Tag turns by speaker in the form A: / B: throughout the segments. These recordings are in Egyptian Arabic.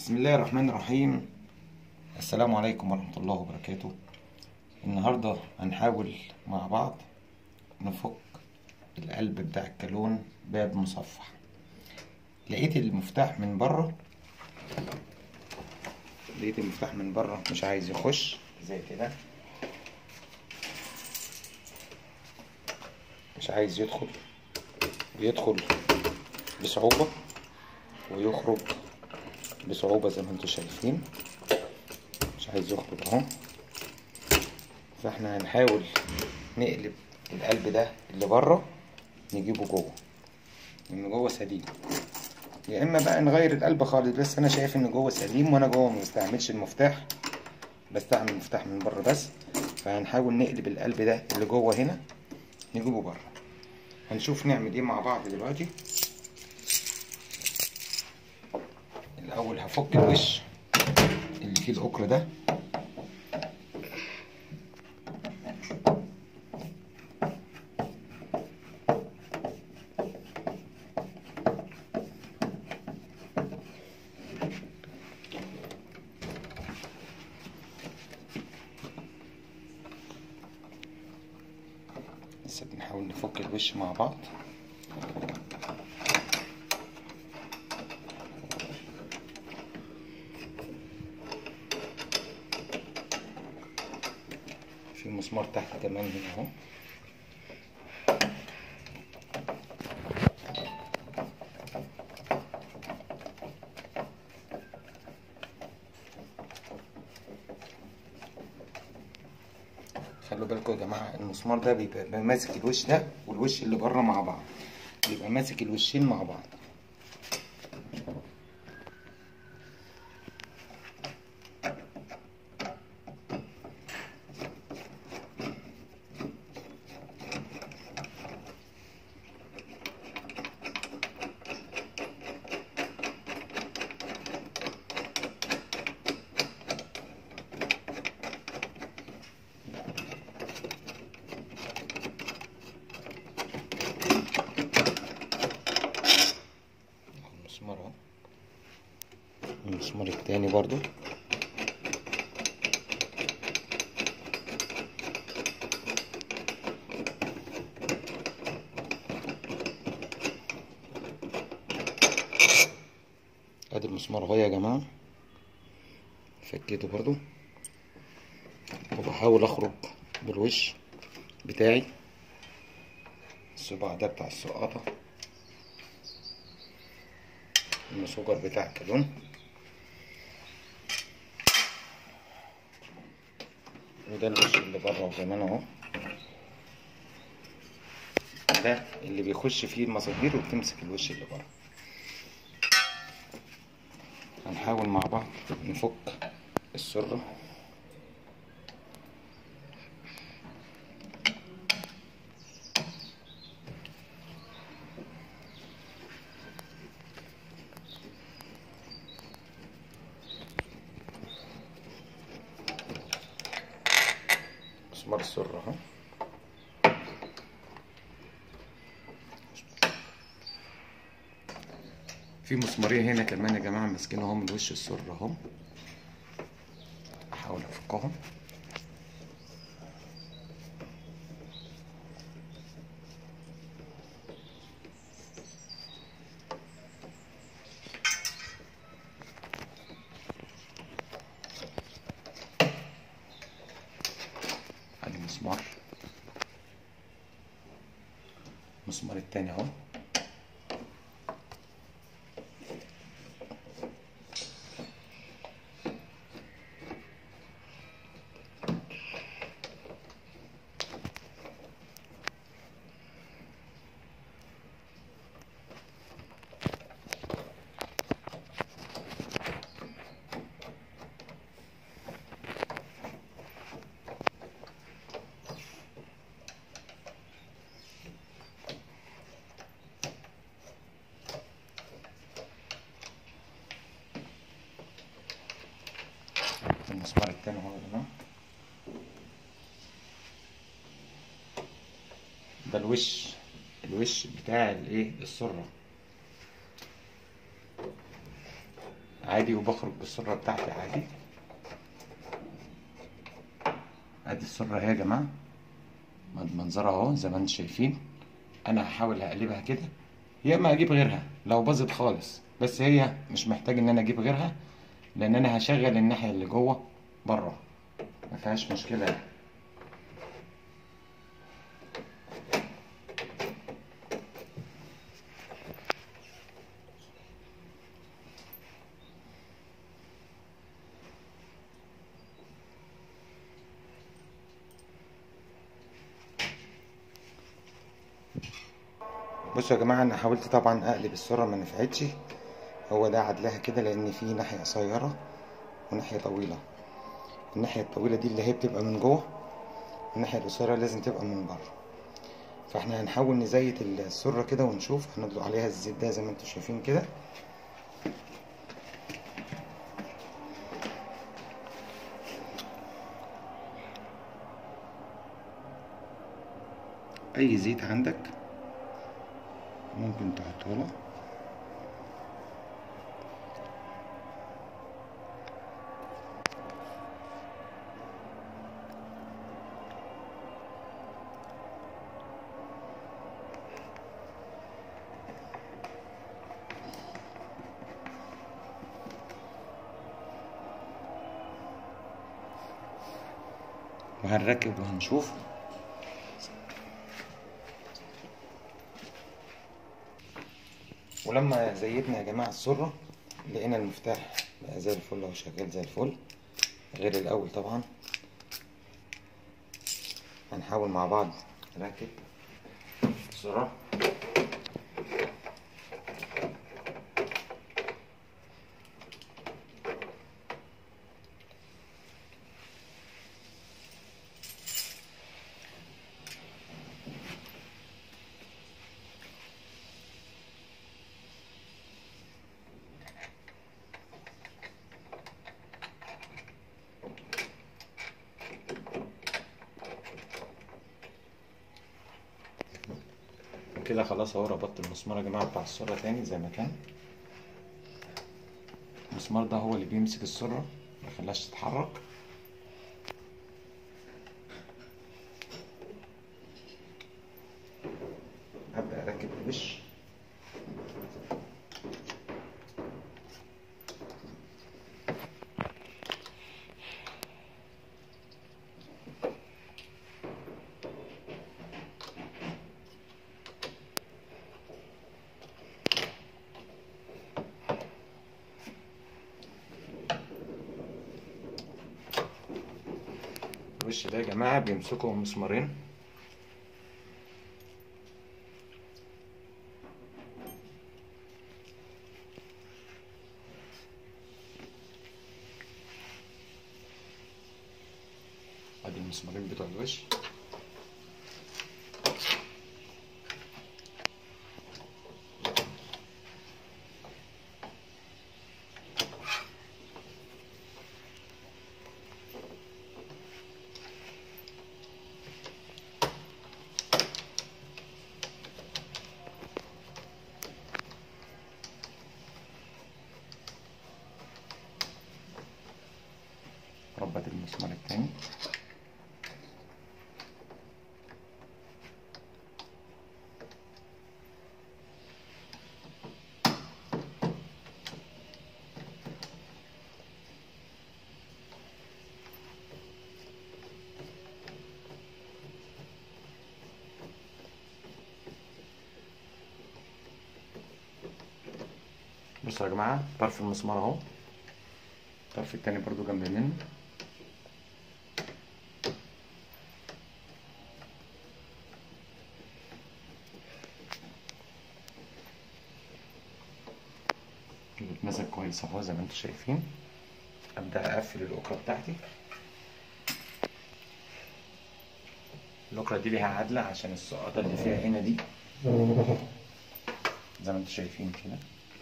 A: بسم الله الرحمن الرحيم السلام عليكم ورحمة الله وبركاته النهاردة هنحاول مع بعض نفك القلب بتاع الكالون باب مصفح لقيت المفتاح من بره لقيت المفتاح من بره مش عايز يخش زي كده مش عايز يدخل بيدخل بصعوبة ويخرج بصعوبة زي ما انتوا شايفين مش عايز يخرج اهو فاحنا هنحاول نقلب القلب ده اللي بره نجيبه جوه لان جوه سليم يا اما بقى نغير القلب خالص بس انا شايف ان جوه سليم وانا جوه ما بستعملش المفتاح بستعمل المفتاح من بره بس فهنحاول نقلب القلب ده اللي جوه هنا نجيبه بره هنشوف نعمل ايه مع بعض دلوقتي الاول هفك الوش اللي فيه العكر ده لسه بنحاول نفك الوش مع بعض في مسمار تحت كمان هنا اهو خلوا بالكم يا جماعه المسمار ده بيبقى ماسك الوش ده والوش اللي بره مع بعض بيبقى ماسك الوشين مع بعض المسمار اهو المسمار التاني برضو ادي المسمار اهو يا جماعة فكيته برضو وبحاول اخرج بالوش بتاعي الصباع ده بتاع السقاطة المسوجر بتاع الكالون وده الوش اللي بره كمان اهو ده اللي بيخش فيه المسامير وبتمسك الوش اللي بره هنحاول مع بعض نفك السرة مسمار السرة اهو في مسمارين هنا كمان يا جماعة ماسكين اهو من وش السرة اهو احاول افكهم ادي مسمار المسمار التاني اهو المسمار التاني اهو يا جماعة ده الوش الوش بتاع الايه السرة عادي وبخرج بالسرة بتاعتي عادي ادي السرة اهي يا جماعة منظرها اهو زي ما انتم شايفين انا هحاول اقلبها كده يا اما اجيب غيرها لو باظت خالص بس هي مش محتاج ان انا اجيب غيرها لان انا هشغل الناحية اللي جوه بره ما فيهاش مشكلة يعني. بصوا يا جماعة أنا حاولت طبعا أقلب السرة ما نفعتش هو ده عدلها كده لأن في ناحية قصيرة وناحية طويلة الناحية الطويلة دي اللي هي بتبقى من جوه الناحية القصيرة لازم تبقى من بره فاحنا هنحاول نزيت السرة كده ونشوف هندلق عليها الزيت ده زي ما انتوا شايفين كده أي زيت عندك ممكن تحطه له وهنركب وهنشوف ولما زيتنا يا جماعة السرة لقينا المفتاح بقى زي الفل اهو شغال زي الفل غير الأول طبعا هنحاول مع بعض نركب السرة كده خلاص اهو ربطت المسمار يا جماعه بتاع السره تاني زي ما كان المسمار ده هو اللي بيمسك السره ما يخليهاش تتحرك هبدا اركب الوش الوش ده يا جماعة بيمسكوا مسمارين ادي المسمارين بتوع الوش ربط المسمار التاني بصوا يا جماعة طرف المسمار اهو الطرف التاني برضو جنب منه بيتمسك كويس اهو زي ما انتم شايفين ابدا اقفل الاكره بتاعتي الاكره دي ليها عدله عشان السقطه اللي فيها هنا دي زي ما انتم شايفين كده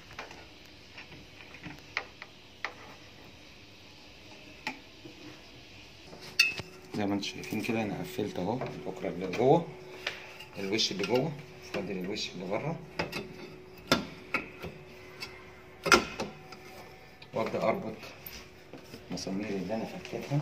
A: زي ما انتم شايفين كده انا قفلت اهو الاكره اللي جوه الوش اللي جوه فاضل الوش اللي بره وابدا اربط مسامير اللي انا فكيتها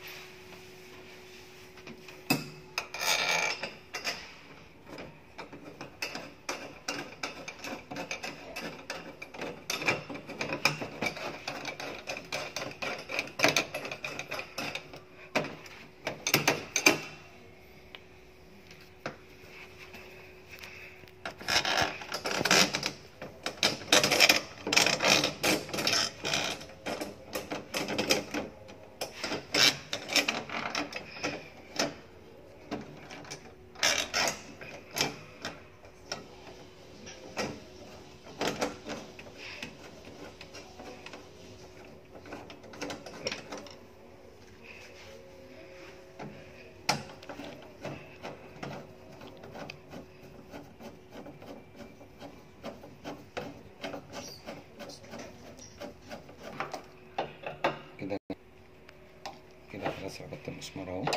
A: كده كده خلاص ربطت المسمار اهو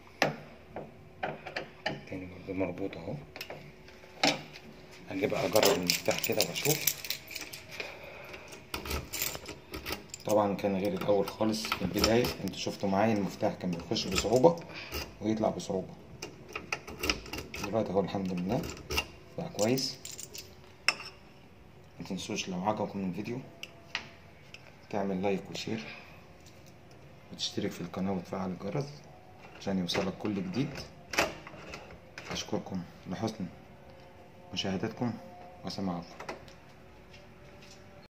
A: تاني برضه مربوط اهو هجيب اجرب المفتاح كده واشوف طبعا كان غير الاول خالص في البدايه انتوا شفتوا معايا المفتاح كان بيخش بصعوبه ويطلع بصعوبه دلوقتي اهو الحمد لله بقى كويس ما تنسوش لو عجبكم الفيديو تعمل لايك وشير وتشترك في القناة وتفعل الجرس عشان يوصلك كل جديد أشكركم لحسن مشاهدتكم وسماعكم